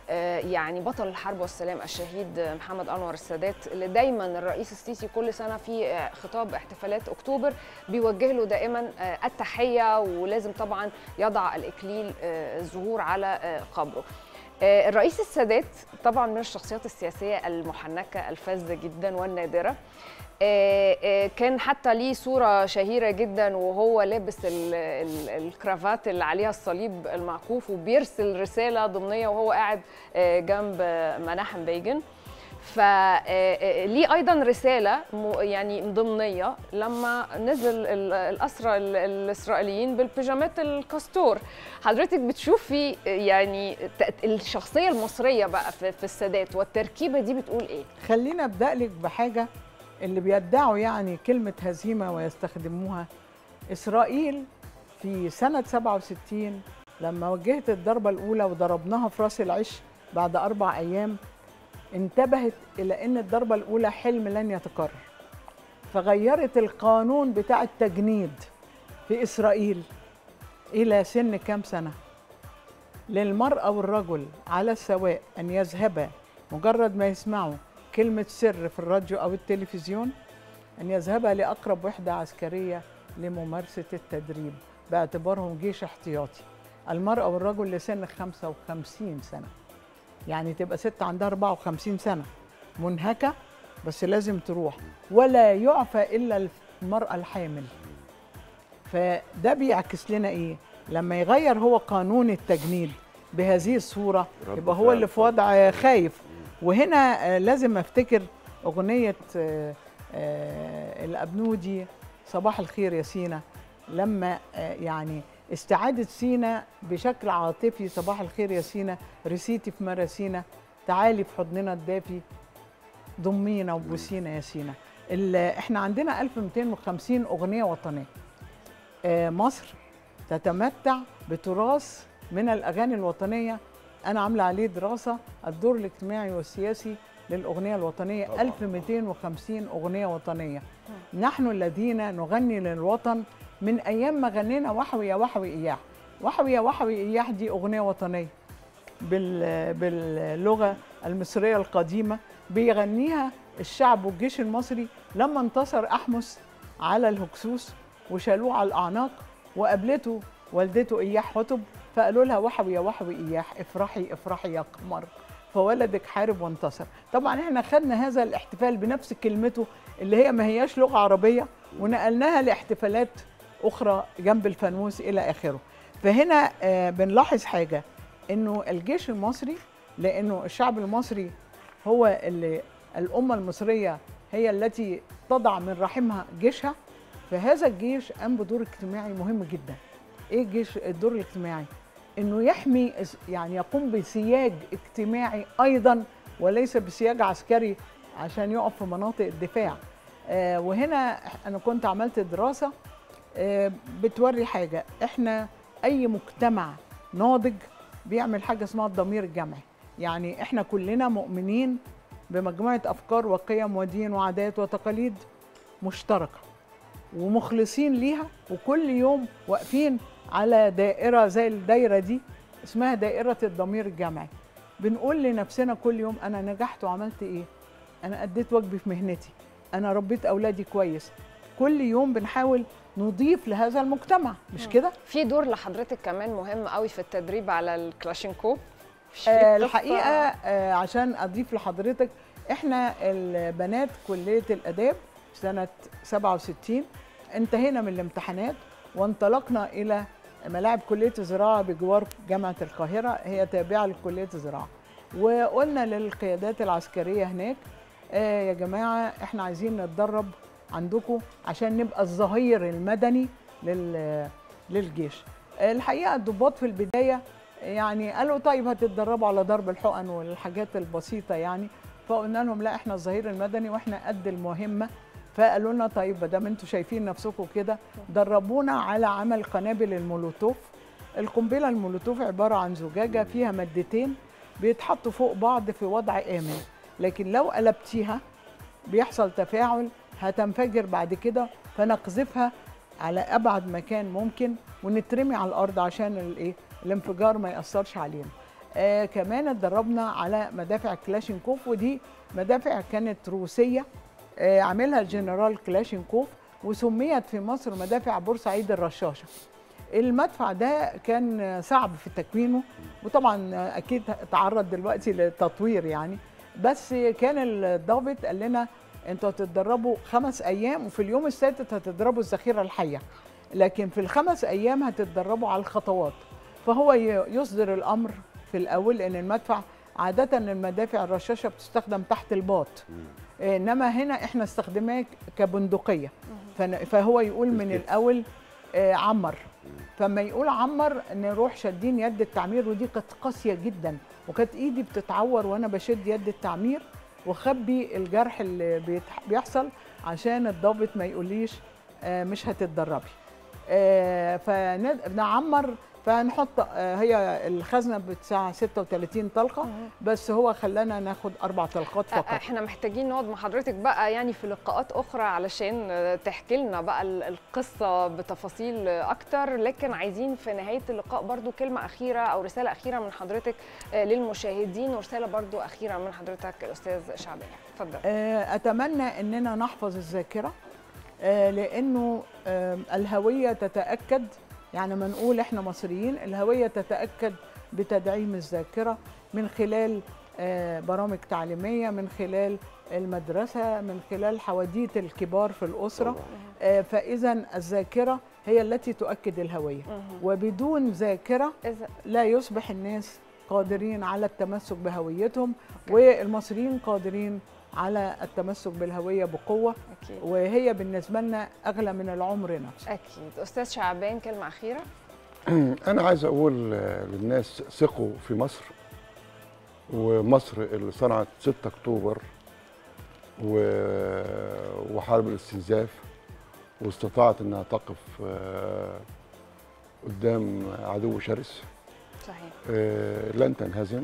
آه، يعني بطل الحرب والسلام الشهيد محمد انور السادات اللي دايما الرئيس السيسي كل سنه في آه، خطاب احتفالات اكتوبر بيوجه له دائما آه، التحيه ولازم طبعا يضع الاكليل آه، الزهور على آه، قبره آه، الرئيس السادات طبعا من الشخصيات السياسيه المحنكه الفذه جدا والنادره آه، آه، كان حتى ليه صورة شهيرة جدا وهو لابس ال- ال- الكرافات اللي عليها الصليب المعكوف وبيرسل رسالة ضمنية وهو قاعد آه، جنب مناحم بيجن فليه ايضا رساله م- يعني ضمنيه لما نزل ال- الاسرى ال- الاسرائيليين بالبيجامات الكاستور حضرتك بتشوفي يعني ت- الشخصيه المصريه بقى في في السادات والتركيبه دي بتقول ايه خلينا ابدا لك بحاجه اللي بيدعوا يعني كلمه هزيمه ويستخدموها اسرائيل في سنه 67 لما وجهت الضربه الاولى وضربناها في راس العش بعد اربع ايام انتبهت الى ان الضربه الاولى حلم لن يتكرر فغيرت القانون بتاع التجنيد في اسرائيل الى سن كام سنه للمرأة والرجل على السواء أن يذهبا مجرد ما يسمعوا كلمة سر في الراديو أو التلفزيون أن يذهبا لأقرب وحدة عسكرية لممارسة التدريب باعتبارهم جيش احتياطي المرأة والرجل لسن 55 سنة يعني تبقى ست عندها 54 سنة منهكة بس لازم تروح ولا يعفى إلا المرأة الحامل فده بيعكس لنا ايه لما يغير هو قانون التجنيد بهذه الصوره رد يبقى هو فعل اللي في طبعاً. وضع خايف وهنا آه، لازم افتكر اغنيه آه، آه، الابنودي صباح الخير يا سينا لما آه، يعني استعادة سينا بشكل عاطفي صباح الخير يا سينا رسيتي في مراسينا تعالي في حضننا الدافي ضمينا وبوسينا يا سينا ال- احنا عندنا 1250 اغنيه وطنيه آه، مصر تتمتع بتراث من الاغاني الوطنيه انا عامله عليه دراسه الدور الاجتماعي والسياسي للاغنيه الوطنيه طبعاً. 1250 اغنيه وطنيه نحن الذين نغني للوطن من ايام ما غنينا وحوي يا وحوي اياح وحوي يا وحوي اياح دي اغنيه وطنيه بال باللغه المصريه القديمه بيغنيها الشعب والجيش المصري لما انتصر احمس على الهكسوس وشالوه على الاعناق وقابلته والدته اياح حطب فقالوا لها وحوي يا وحوي اياح افرحي افرحي يا قمر فولدك حارب وانتصر طبعا احنا خدنا هذا الاحتفال بنفس كلمته اللي هي ما هياش لغه عربيه ونقلناها لاحتفالات اخرى جنب الفانوس الى اخره فهنا آه، بنلاحظ حاجه انه الجيش المصري لانه الشعب المصري هو اللي الامه المصريه هي التي تضع من رحمها جيشها فهذا الجيش قام بدور اجتماعي مهم جدا ايه الجيش الدور الاجتماعي انه يحمي يعني يقوم بسياج اجتماعي ايضا وليس بسياج عسكري عشان يقف في مناطق الدفاع آه وهنا انا كنت عملت دراسه آه بتوري حاجه احنا اي مجتمع ناضج بيعمل حاجه اسمها الضمير الجمعي يعني احنا كلنا مؤمنين بمجموعه افكار وقيم ودين وعادات وتقاليد مشتركه ومخلصين ليها وكل يوم واقفين على دائره زي الدايره دي اسمها دائره الضمير الجمعي بنقول لنفسنا كل يوم انا نجحت وعملت ايه انا اديت واجبي في مهنتي انا ربيت اولادي كويس كل يوم بنحاول نضيف لهذا المجتمع مش كده في دور لحضرتك كمان مهم قوي في التدريب على الكلاشينكوف مش في آه قصة- الحقيقه آه عشان اضيف لحضرتك احنا البنات كليه الاداب سنه 67 انتهينا من الامتحانات وانطلقنا الى ملاعب كليه الزراعه بجوار جامعه القاهره هي تابعه لكليه الزراعه وقلنا للقيادات العسكريه هناك آه يا جماعه احنا عايزين نتدرب عندكم عشان نبقى الظهير المدني لل للجيش الحقيقه الضباط في البدايه يعني قالوا طيب هتتدربوا على ضرب الحقن والحاجات البسيطه يعني فقلنا لهم لا احنا الظهير المدني واحنا قد المهمه فقالوا لنا طيب ما دام انتوا شايفين نفسكم كده دربونا على عمل قنابل المولوتوف القنبله المولوتوف عباره عن زجاجه فيها مادتين بيتحطوا فوق بعض في وضع امن لكن لو قلبتيها بيحصل تفاعل هتنفجر بعد كده فنقذفها على ابعد مكان ممكن ونترمي على الارض عشان الايه الانفجار ما ياثرش علينا آه كمان اتدربنا على مدافع كلاشينكوف ودي مدافع كانت روسيه آه عاملها الجنرال كلاشينكوف وسميت في مصر مدافع بورسعيد الرشاشه المدفع ده كان صعب في تكوينه وطبعا اكيد تعرض دلوقتي للتطوير يعني بس كان الضابط قال لنا انتوا هتتدربوا خمس ايام وفي اليوم السادس هتضربوا الذخيره الحيه لكن في الخمس ايام هتتدربوا على الخطوات فهو ي- يصدر الامر في الاول لان المدفع عاده المدافع الرشاشه بتستخدم تحت الباط انما هنا احنا استخدمناه كبندقيه فن- فهو يقول من بالكتف. الاول آه، عمر فما يقول عمر نروح شادين يد التعمير ودي كانت قاسيه جدا وكانت ايدي بتتعور وانا بشد يد التعمير وخبي الجرح اللي بيتح- بيحصل عشان الضابط ما يقوليش آه، مش هتتدربي آه، فنعمر فنحط آه، هي الخزنه بتاع 36 طلقه بس هو خلانا ناخد اربع طلقات أ- فقط احنا محتاجين نقعد مع حضرتك بقى يعني في لقاءات اخرى علشان آه، تحكي لنا بقى ال- القصه بتفاصيل آه، اكتر لكن عايزين في نهايه اللقاء برضو كلمه اخيره او رساله اخيره من حضرتك آه، للمشاهدين ورساله برضو اخيره من حضرتك الاستاذ شعبان اتفضل آه، اتمنى اننا نحفظ الذاكره آه، لانه آه، الهويه تتاكد يعني ما نقول احنا مصريين الهويه تتاكد بتدعيم الذاكره من خلال آه، برامج تعليميه من خلال المدرسه من خلال حواديت الكبار في الاسره طبعاً. آه، فاذا الذاكره هي التي تؤكد الهويه وبدون ذاكره إذا لا يصبح الناس قادرين على التمسك بهويتهم والمصريين قادرين على التمسك بالهويه بقوه اكيد وهي بالنسبه لنا اغلى من العمر نفسه اكيد استاذ شعبان كلمه اخيره انا عايز اقول آه، للناس ثقوا في مصر ومصر اللي صنعت 6 اكتوبر و- وحرب الاستنزاف واستطاعت انها تقف آه، قدام عدو شرس صحيح آه، لن تنهزم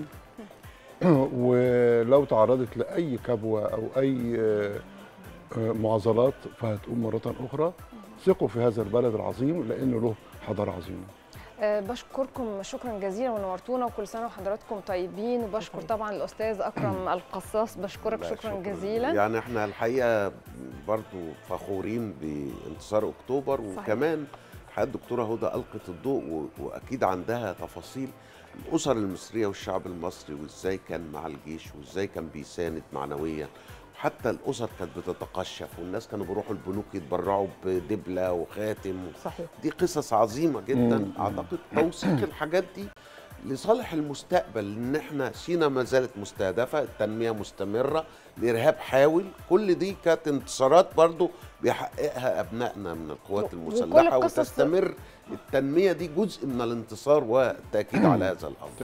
ولو تعرضت لاي كبوه او اي آه، آه، معضلات فهتقوم مره اخرى ثقوا في هذا البلد العظيم لانه له حضاره عظيمه أه بشكركم شكرا جزيلا ونورتونا وكل سنه وحضراتكم طيبين وبشكر طبعا الاستاذ اكرم القصاص بشكرك لا، شكرا جزيلا يعني احنا الحقيقه برضو فخورين بانتصار اكتوبر صحيح. وكمان الحقيقه الدكتوره هدى القت الضوء و- واكيد عندها تفاصيل الاسر المصريه والشعب المصري وازاي كان مع الجيش وازاي كان بيساند معنويا حتى الاسر كانت بتتقشف والناس كانوا بيروحوا البنوك يتبرعوا بدبله وخاتم صحيح دي قصص عظيمه جدا مم. اعتقد توثيق الحاجات دي لصالح المستقبل ان احنا سينا ما زالت مستهدفه التنميه مستمره الارهاب حاول كل دي كانت انتصارات برضو بيحققها ابنائنا من القوات وكل المسلحه القصص- وتستمر التنميه دي جزء من الانتصار والتاكيد على هذا الامر